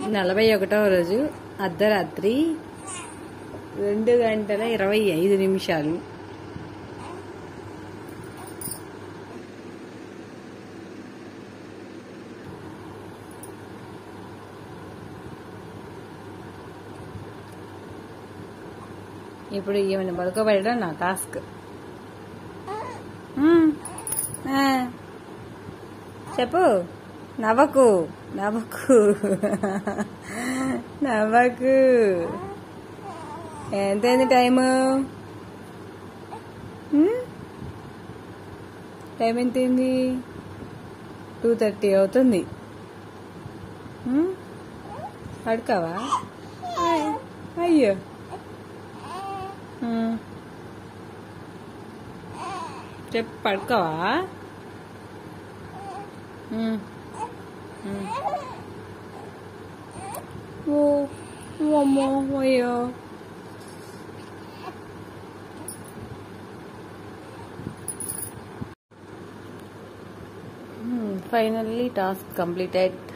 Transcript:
నలభై ఒకటవ రోజు అర్ధరాత్రి రెండు గంటల ఇరవై ఐదు నిమిషాలు ఇప్పుడు ఈమెను పడుకోబెట్టడం నా టాస్క్ మ్మ్. ఆ. చెప్పు నవ్వకు నవ్వకు నవ్వకు ఎంతైంది టైము మ్మ్? టైం ఎంతైంది టూ థర్టీ అవుతుంది మ్మ్? పడుకోవా అయ్- అయ్యో మ్మ్. చెప్పు పడుకోవా మ్మ్. మ్మ్. ఓ అమ్మో అయ్యో ఫైనల్లీ టాస్క్ కంప్లీటెడ్